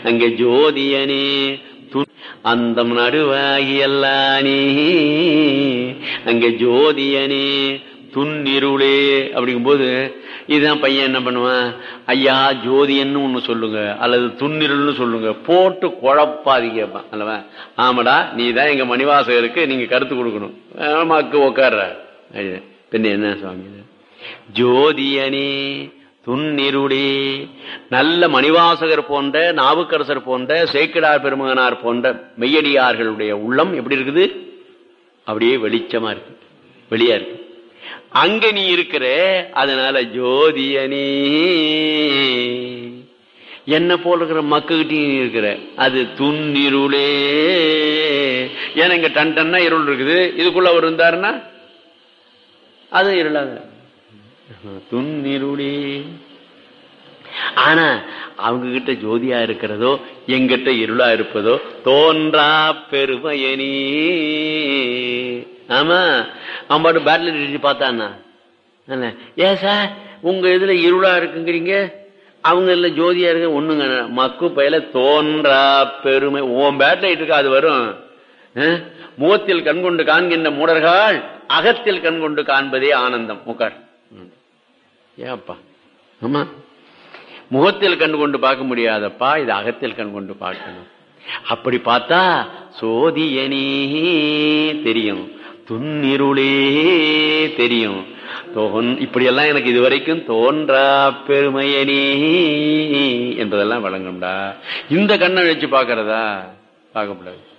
அங்கே ஜோதியனே து- அந்தம் நடுவாகியல்லானே அங்கே ஜோதியனே துன்னிருளே அப்படிங்கும்போது இதுதான் பையன் என்ன பண்ணுவான் ஐயா ஜோதியன்னு ஒண்ணு சொல்லுங்க அல்லது துன்னிருள்னு சொல்லுங்க போட்டு குழப்பாதீங்க கேட்பான் அல்லவா ஆமாடா நீ தான் எங்க மணிவாசகருக்கு நீங்க கருத்து கொடுக்கணும் ஆமாக்கு உக்காடுற பின்ன என்ன சுவாமி இது? ஜோதியனே துன்னிருளே நல்ல மணிவாசகர் போன்ற நாவுக்கரசர் போன்ற சேக்கிடார் பெருமகனார் போன்ற மெய்யடியார்களுடைய உள்ளம் எப்படி இருக்குது அப்படியே வெளிச்சமா இருக்கு வெளியா இருக்கு அங்க நீ இருக்கிற அதனால ஜோதியனே என்ன போல இருக்கிற மக்கள்கிட்டயும் நீ இருக்கிற அது துன்னிருளே ஏன்னா இங்க டன் டன்னா இருள் இருக்குது இதுக்குள்ள அவர் இருந்தாருன்னா அது இருளாங்க துன்னிருளே ஆனா அவங்க கிட்ட ஜோதியா இருக்கிறதோ எங்கிட்ட இருளா இருப்பதோ தோன்றா பெருமையனி ஆமா அவன் பாட்டு பேட்டில் அடிச்சு பார்த்தான்னா என்ன, ஏன் சார் உங்க இதுல இருளா இருக்குங்கிறீங்க அவங்க இதுல ஜோதியா இருக்கு ஒண்ணுங்க மக்கு பயில தோன்றா பெருமை உன் பேட்டில் இருக்கு அது வரும் அஹ்? முகத்தில் கண் கொண்டு காண்கின்ற மூடர்கள் அகத்தில் கண் கொண்டு காண்பதே ஆனந்தம் உட்கார் ம். ஏப்பா ஆமா முகத்தில் கண்டு கொண்டு பார்க்க முடியாதப்பா இது அகத்தில் கண் கொண்டு பார்க்கணும் அப்படி பார்த்தா சோதியனே தெரியும் துன்னிருளே தெரியும் தோன் இப்படியெல்லாம் எனக்கு இதுவரைக்கும் தோன்றா பெருமையனே என்பதெல்லாம் வழங்கும்டா இந்த கண்ணை வச்சு பார்க்கறதா பார்க்க முடியாது